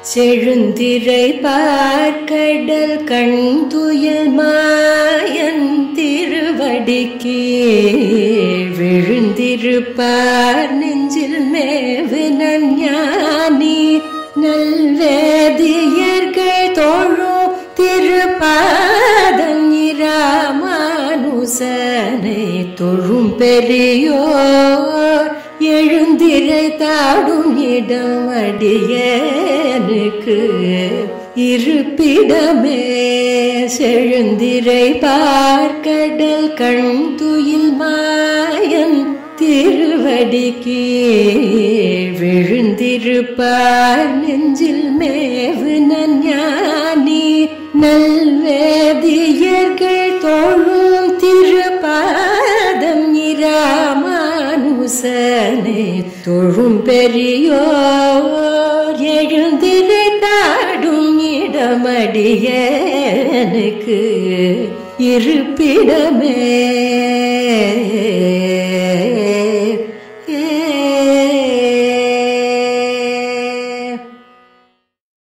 செழுந்திரை பார்க்கடல் கண் துயல் மாயன் திருவடிக்கு விழுந்திருப்பார் நெஞ்சில் மேவு ஞானி நல்வேதியர்கள் தோழும் திருப்பாதம் இராமானுசனை தொழும் பெரியோர் எழுந்திரை தாடும் இடம் அடியனுக்கு இருப்பிடமே செழுந்திரை பார்க்கடல் கண் துயில் மாயன் திருவடிக்கு விழுந்திருப்பார் நெஞ்சில் மேவு ஞானி நல்வேதியர்கள் தோழும் திருப்பாதம் இராமானுசனை தொழும் பெரியோர் எழுந்திரை தாடும் இடமடியனுக்கு இருப்பிடமே